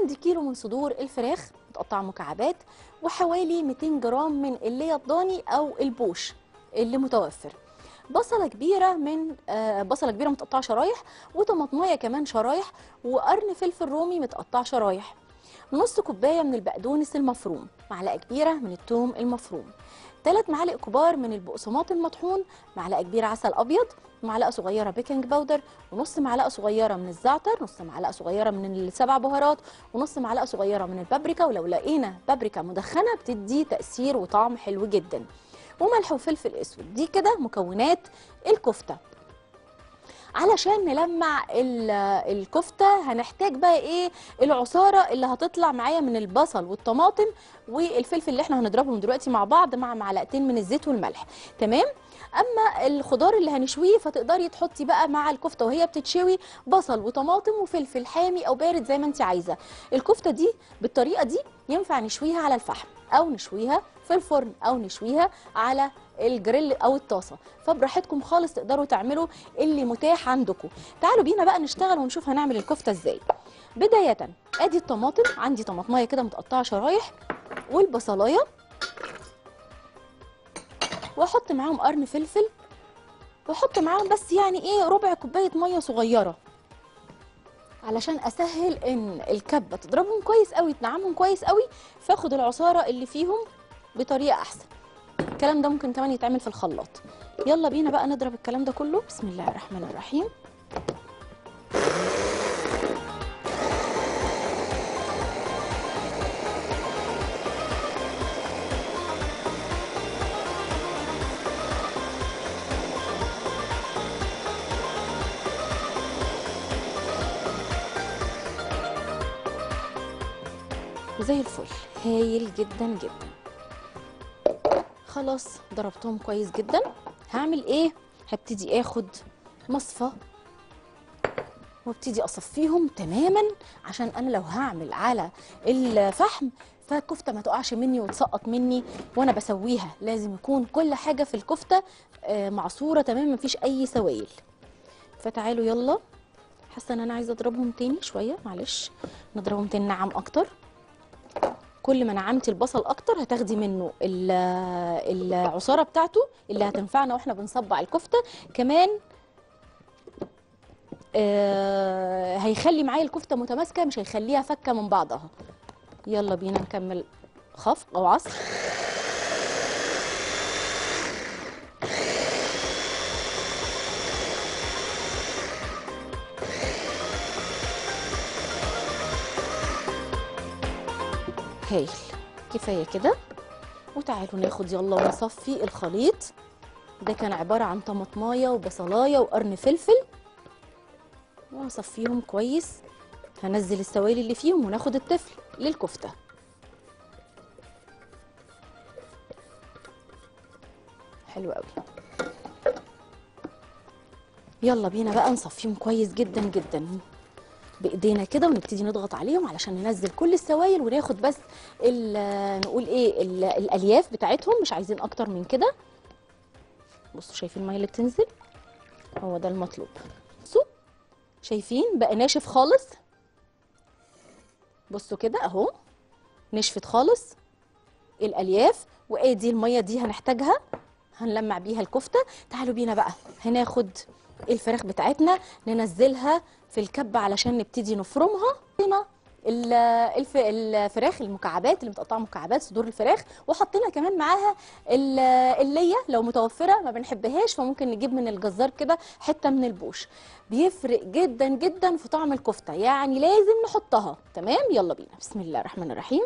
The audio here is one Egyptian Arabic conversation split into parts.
عندي كيلو من صدور الفراخ متقطعه مكعبات وحوالي 200 جرام من اللي الضاني او البوش اللي متوفر بصله كبيره من آه بصله كبيره متقطعه شرايح وطماطمايه كمان شرايح وقرن فلفل رومي متقطع شرايح نص كوبايه من البقدونس المفروم معلقه كبيره من الثوم المفروم ثلاث معالق كبار من البقسماط المطحون معلقه كبيره عسل ابيض معلقه صغيره بيكنج باودر ونص معلقه صغيره من الزعتر نص معلقه صغيره من السبع بهارات ونص معلقه صغيره من البابريكا ولو لقينا بابريكا مدخنه بتدي تاثير وطعم حلو جدا وملح وفلفل اسود دي كده مكونات الكفته علشان نلمع ال- الكفته هنحتاج بقى ايه العصاره اللي هتطلع معايا من البصل والطماطم والفلفل اللي احنا هنضربهم دلوقتي مع بعض مع معلقتين من الزيت والملح تمام اما الخضار اللي هنشويه فتقدري تحطي بقى مع الكفته وهي بتتشوي بصل وطماطم وفلفل حامي او بارد زي ما انت عايزه الكفته دي بالطريقه دي ينفع نشويها على الفحم او نشويها في الفرن او نشويها على الجريل او الطاسه فبراحتكم خالص تقدروا تعملوا اللي متاح عندكم تعالوا بينا بقى نشتغل ونشوف هنعمل الكفته ازاي بدايه ادي الطماطم عندي طماطمايه كده متقطعه شرايح والبصلايه واحط معاهم قرن فلفل واحط معاهم بس يعني ايه ربع كوبايه ميه صغيره علشان اسهل ان الكبه تضربهم كويس قوي تنعمهم كويس قوي فاخد العصاره اللي فيهم بطريقه احسن الكلام ده ممكن كمان يتعمل في الخلاط يلا بينا بقى نضرب الكلام ده كله بسم الله الرحمن الرحيم زي الفل هايل جدا جدا خلاص ضربتهم كويس جدا هعمل ايه هبتدي اخد مصفى وابتدي اصفيهم تماما عشان انا لو هعمل على الفحم فالكفته ما تقعش مني وتسقط مني وانا بسويها لازم يكون كل حاجه في الكفته آه، معصوره تماما مفيش اي سوائل فتعالوا يلا حاسه ان انا عايزه اضربهم تاني شويه معلش نضربهم تاني نعم اكتر كل ما نعمتي البصل اكتر هتاخدي منه ال- العصاره بتاعته اللي هتنفعنا واحنا بنصبع الكفته كمان آه هيخلي معايا الكفته متماسكه مش هيخليها فكه من بعضها يلا بينا نكمل خفق او عصر هايل كفايه كده وتعالوا ناخد يلا ونصفي الخليط ده كان عباره عن طماطمايه وبصلايه وقرن فلفل وهصفيهم كويس هنزل السوائل اللي فيهم وناخد التفل للكفته حلو قوي يلا بينا بقى نصفيهم كويس جدا جدا بايدينا كده ونبتدي نضغط عليهم علشان ننزل كل السوائل وناخد بس ال- نقول ايه ال- الالياف بتاعتهم مش عايزين اكتر من كده بصوا شايفين الميه اللي بتنزل هو ده المطلوب بصوا شايفين بقى ناشف خالص بصوا كده اهو نشفت خالص الالياف وادي الميه دي هنحتاجها هنلمع بيها الكفته تعالوا بينا بقى هناخد الفراخ بتاعتنا ننزلها في الكبه علشان نبتدي نفرمها هنا ال- الف... الفراخ المكعبات اللي متقطعه مكعبات صدور الفراخ وحطينا كمان معاها ال- الليه لو متوفره ما بنحبهاش فممكن نجيب من الجزار كده حته من البوش بيفرق جدا جدا في طعم الكفته يعني لازم نحطها تمام يلا بينا بسم الله الرحمن الرحيم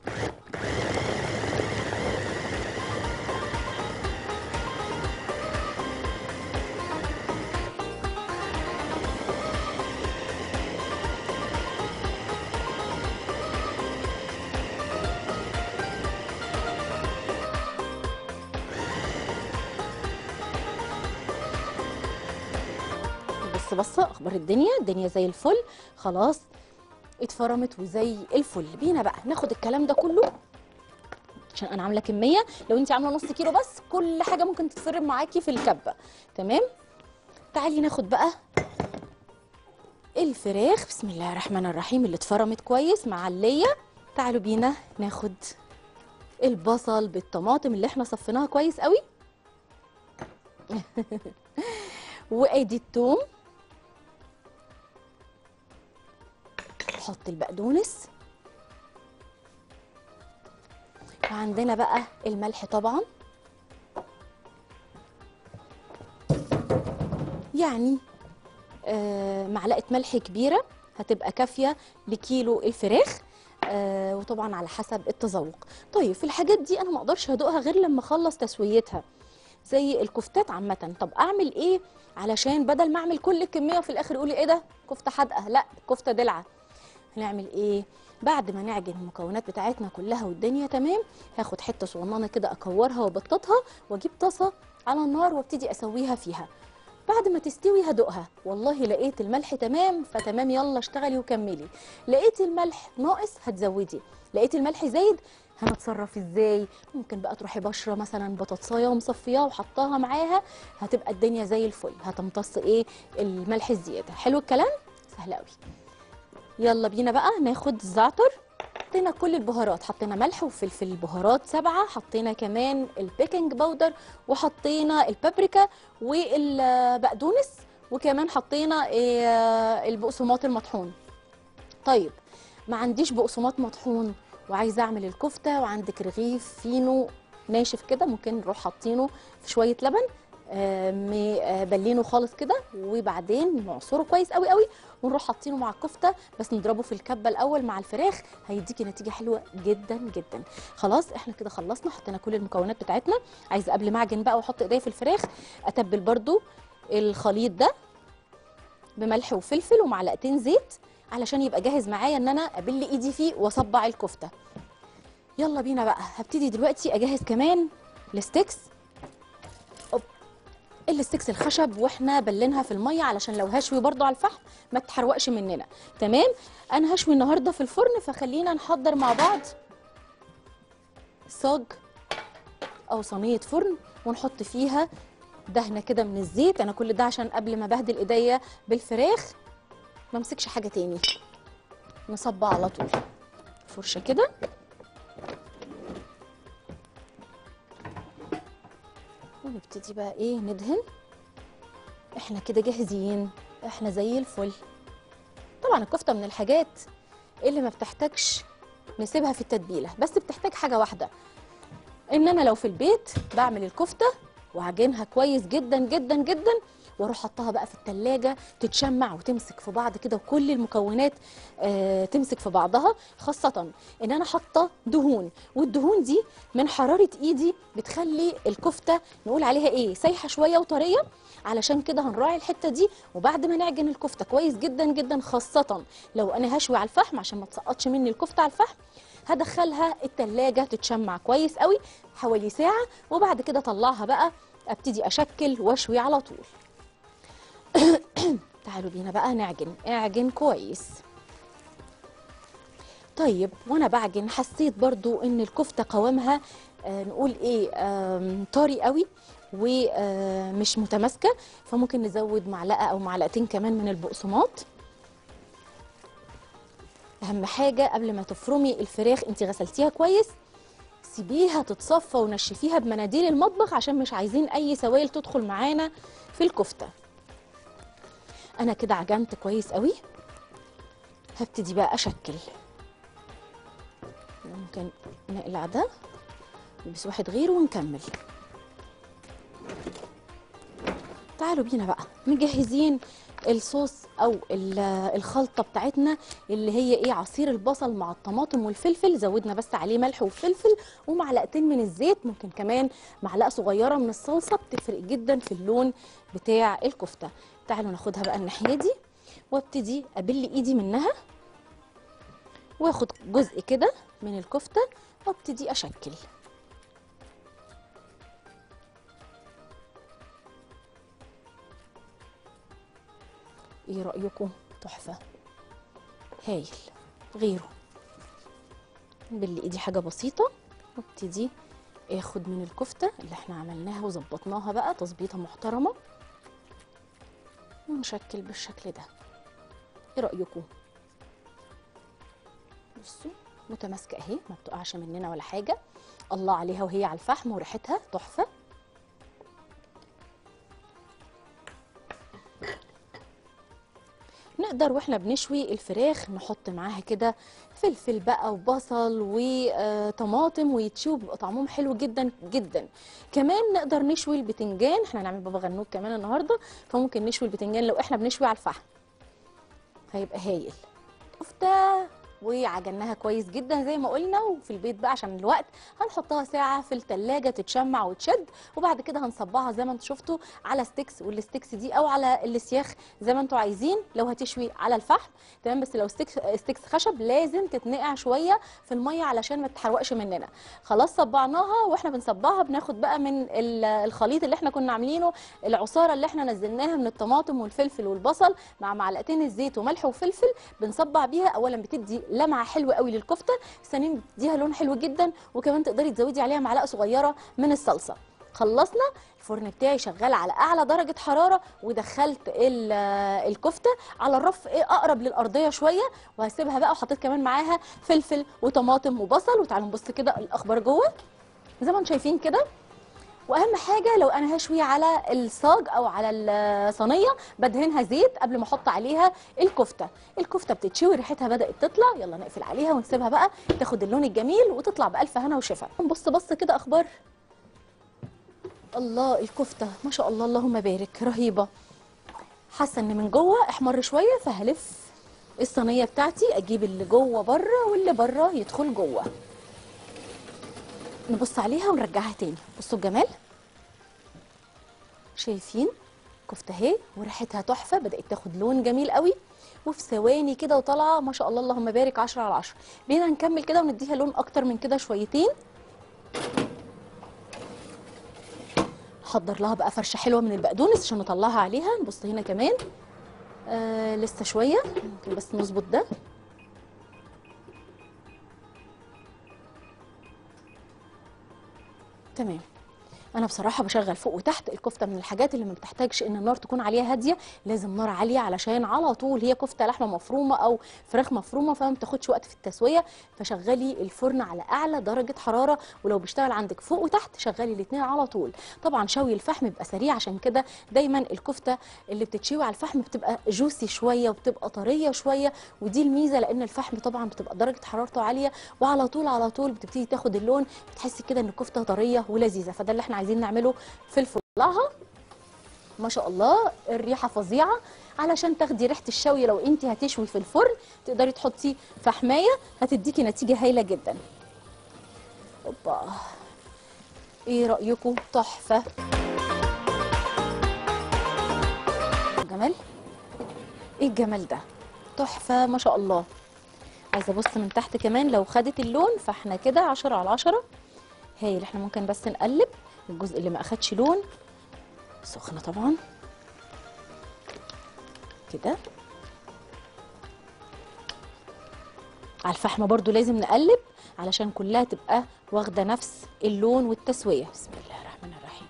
بص بصه اخبار الدنيا الدنيا زي الفل خلاص اتفرمت وزي الفل بينا بقى ناخد الكلام ده كله عشان انا عامله كميه لو انت عامله نص كيلو بس كل حاجه ممكن تتفرم معاكي في الكبه تمام تعالي ناخد بقى الفراخ بسم الله الرحمن الرحيم اللي اتفرمت كويس مع اللية تعالوا بينا ناخد البصل بالطماطم اللي احنا صفيناها كويس قوي وادي التوم نحط البقدونس وعندنا بقى الملح طبعا يعني آه معلقه ملح كبيره هتبقى كافيه لكيلو الفراخ آه وطبعا على حسب التذوق طيب في الحاجات دي انا ما اقدرش هدوقها غير لما اخلص تسويتها زي الكفتات عامه طب اعمل ايه علشان بدل ما اعمل كل الكميه وفي الاخر يقولي ايه ده كفته حادقه لا كفته دلعه هنعمل ايه بعد ما نعجن المكونات بتاعتنا كلها والدنيا تمام هاخد حته صغننه كده اكورها وابططها واجيب طاسه على النار وابتدي اسويها فيها بعد ما تستوي هدوقها والله لقيت الملح تمام فتمام يلا اشتغلي وكملي لقيت الملح ناقص هتزودي لقيت الملح زايد هنتصرف ازاي ممكن بقى تروحي بشره مثلا بطاطسايه ومصفياها وحطاها معاها هتبقى الدنيا زي الفل هتمتص ايه الملح الزياده حلو الكلام سهل قوي يلا بينا بقى ناخد الزعتر حطينا كل البهارات حطينا ملح وفلفل بهارات سبعة حطينا كمان البيكنج باودر وحطينا البابريكا والبقدونس وكمان حطينا إيه، البقسماط المطحون طيب ما عنديش بقسماط مطحون وعايزه اعمل الكفته وعندك رغيف فينو ناشف كده ممكن نروح حاطينه في شويه لبن آه، مبلينه خالص كده وبعدين نعصره كويس قوي قوي ونروح حاطينه مع الكفته بس نضربه في الكبه الاول مع الفراخ هيديكي نتيجه حلوه جدا جدا خلاص احنا كده خلصنا حطينا كل المكونات بتاعتنا عايزه قبل ما اعجن بقى واحط ايديا في الفراخ اتبل برده الخليط ده بملح وفلفل ومعلقتين زيت علشان يبقى جاهز معايا ان انا ابل ايدي فيه واصبع الكفته يلا بينا بقى هبتدي دلوقتي اجهز كمان الستيكس أوب. الستيكس الخشب واحنا بلينها في الميه علشان لو هشوي برضو على الفحم ما تحرقش مننا تمام انا هشوي النهارده في الفرن فخلينا نحضر مع بعض صاج او صينيه فرن ونحط فيها دهنه كده من الزيت انا كل ده عشان قبل ما بهدل ايديا بالفراخ ما امسكش حاجه تاني نصب على طول فرشه كده ونبتدي بقى ايه ندهن احنا كده جاهزين احنا زي الفل طبعا الكفته من الحاجات اللي ما بتحتاجش نسيبها في التتبيله بس بتحتاج حاجه واحده ان انا لو في البيت بعمل الكفته وعجنها كويس جدا جدا جدا واروح حطها بقى في التلاجة تتشمع وتمسك في بعض كده وكل المكونات آه تمسك في بعضها خاصة ان انا حاطة دهون والدهون دي من حرارة ايدي بتخلي الكفتة نقول عليها ايه سايحة شوية وطرية علشان كده هنراعي الحتة دي وبعد ما نعجن الكفتة كويس جدا جدا خاصة لو انا هشوي على الفحم عشان ما تسقطش مني الكفتة على الفحم هدخلها التلاجة تتشمع كويس قوي حوالي ساعة وبعد كده اطلعها بقى ابتدي اشكل واشوي على طول تعالوا بينا بقى نعجن اعجن كويس طيب وانا بعجن حسيت برضو ان الكفته قوامها آه نقول ايه آم، طري قوي ومش متماسكه فممكن نزود معلقه او معلقتين كمان من البقسماط اهم حاجه قبل ما تفرمي الفراخ انت غسلتيها كويس سيبيها تتصفى ونشفيها بمناديل المطبخ عشان مش عايزين اي سوائل تدخل معانا في الكفته انا كده عجنت كويس قوي هبتدي بقى اشكل ممكن نقلع ده نلبس واحد غيره ونكمل تعالوا بينا بقى مجهزين الصوص او ال- الخلطه بتاعتنا اللي هي ايه عصير البصل مع الطماطم والفلفل زودنا بس عليه ملح وفلفل ومعلقتين من الزيت ممكن كمان معلقه صغيره من الصلصه بتفرق جدا في اللون بتاع الكفته تعالوا ناخدها بقى الناحيه دي وابتدي ابل ايدي منها واخد جزء كده من الكفته وابتدي اشكل ايه رايكم تحفه هايل غيره باللي ايدي حاجه بسيطه وابتدي اخد من الكفته اللي احنا عملناها وظبطناها بقى تظبيطه محترمه ونشكل بالشكل ده ايه رايكم بصوا متماسكه اهي ما بتقعش مننا ولا حاجه الله عليها وهي على الفحم وريحتها تحفه نقدر واحنا بنشوي الفراخ نحط معاها كده فلفل بقى وبصل وطماطم ويتشوي بيبقى طعمهم حلو جدا جدا كمان نقدر نشوي البتنجان احنا هنعمل بابا غنوج كمان النهارده فممكن نشوي البتنجان لو احنا بنشوي على الفحم هيبقى هايل كفته وعجناها كويس جدا زي ما قلنا وفي البيت بقى عشان الوقت هنحطها ساعه في التلاجة تتشمع وتشد وبعد كده هنصبعها زي ما انتم شفتوا على ستيكس والستيكس دي او على السياخ زي ما انتم عايزين لو هتشوي على الفحم تمام بس لو ستيكس ستيكس خشب لازم تتنقع شويه في الميه علشان ما تتحرقش مننا خلاص صبعناها واحنا بنصبعها بناخد بقى من ال- الخليط اللي احنا كنا عاملينه العصاره اللي احنا نزلناها من الطماطم والفلفل والبصل مع معلقتين الزيت وملح وفلفل بنصبع بيها اولا بتدي لمعه حلوه قوي للكفته ثانيا بتديها لون حلو جدا وكمان تقدري تزودي عليها معلقه صغيره من الصلصه خلصنا الفرن بتاعي شغال على اعلى درجه حراره ودخلت ال- الكفته على الرف ايه اقرب للارضيه شويه وهسيبها بقى وحطيت كمان معاها فلفل وطماطم وبصل وتعالوا نبص كده الاخبار جوه زي ما انتم شايفين كده واهم حاجه لو انا هشوي على الصاج او على الصينيه بدهنها زيت قبل ما احط عليها الكفته الكفته بتتشوي ريحتها بدات تطلع يلا نقفل عليها ونسيبها بقى تاخد اللون الجميل وتطلع بالف هنا وشفا نبص بص كده اخبار الله الكفته ما شاء الله اللهم بارك رهيبه حاسه ان من جوه احمر شويه فهلف الصينيه بتاعتي اجيب اللي جوه بره واللي بره يدخل جوه نبص عليها ونرجعها تاني بصوا الجمال شايفين كفته اهي وريحتها تحفه بدات تاخد لون جميل قوي وفي ثواني كده وطالعه ما شاء الله اللهم بارك 10 على 10 بينا نكمل كده ونديها لون اكتر من كده شويتين حضر لها بقى فرشه حلوه من البقدونس عشان نطلعها عليها نبص هنا كمان آه لسه شويه ممكن بس نظبط ده تمام انا بصراحه بشغل فوق وتحت الكفته من الحاجات اللي ما بتحتاجش ان النار تكون عليها هاديه لازم نار عاليه علشان على طول هي كفته لحمه مفرومه او فراخ مفرومه فما بتاخدش وقت في التسويه فشغلي الفرن على اعلى درجه حراره ولو بيشتغل عندك فوق وتحت شغلي الاثنين على طول طبعا شوي الفحم بيبقى سريع عشان كده دايما الكفته اللي بتتشوي على الفحم بتبقى جوسي شويه وبتبقى طريه شويه ودي الميزه لان الفحم طبعا بتبقى درجه حرارته عاليه وعلى طول على طول بتبتدي تاخد اللون بتحسي كده ان الكفته طريه ولذيذه فده اللي احنا عايزين نعمله في الفرن طلعها ما شاء الله الريحه فظيعه علشان تاخدي ريحه الشوي لو انت هتشوي في الفرن تقدري تحطي فحمايه هتديكي نتيجه هايله جدا اوبا ايه رايكم تحفه جمال ايه الجمال ده تحفه ما شاء الله عايزه ابص من تحت كمان لو خدت اللون فاحنا كده 10 على 10 هايل احنا ممكن بس نقلب الجزء اللي ما اخدش لون سخنه طبعا كده على الفحم برضو لازم نقلب علشان كلها تبقى واخده نفس اللون والتسويه بسم الله الرحمن الرحيم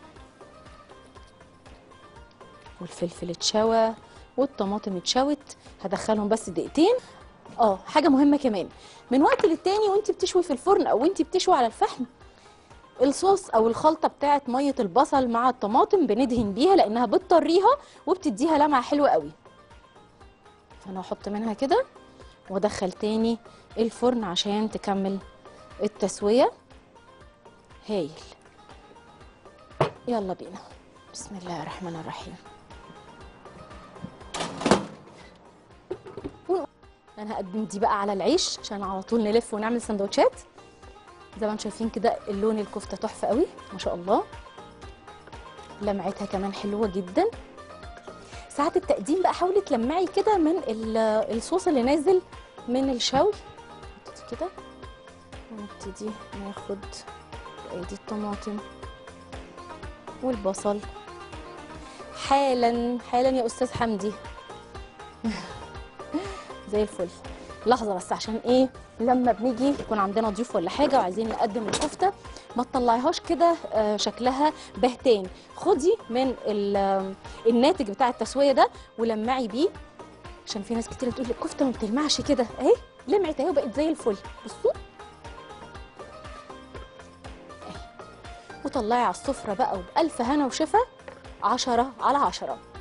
والفلفل اتشوى والطماطم اتشوت هدخلهم بس دقيقتين اه حاجه مهمه كمان من وقت للتاني وانت بتشوي في الفرن او وانت بتشوي على الفحم الصوص او الخلطه بتاعت ميه البصل مع الطماطم بندهن بيها لانها بتطريها وبتديها لمعه حلوه قوي فانا هحط منها كده وادخل تاني الفرن عشان تكمل التسويه هايل يلا بينا بسم الله الرحمن الرحيم انا هقدم دي بقى على العيش عشان على طول نلف ونعمل سندوتشات زي ما انتم شايفين كده اللون الكفته تحفه قوي ما شاء الله لمعتها كمان حلوه جدا ساعات التقديم بقى حاولي تلمعي كده من ال- الصوص اللي نازل من الشوي نحط كده ونبتدي ناخد ادي الطماطم والبصل حالا حالا يا استاذ حمدي زي الفل لحظه بس عشان ايه لما بنيجي يكون عندنا ضيوف ولا حاجه وعايزين نقدم الكفته ما تطلعيهاش كده آه، شكلها بهتان خدي من ال- آه، الناتج بتاع التسويه ده ولمعي بيه عشان في ناس كتير تقول لي الكفته ما بتلمعش كده اهي لمعت اهي وبقت زي الفل بصوا اهي وطلعي على السفره بقى وبألف هنا وشفا عشرة على عشرة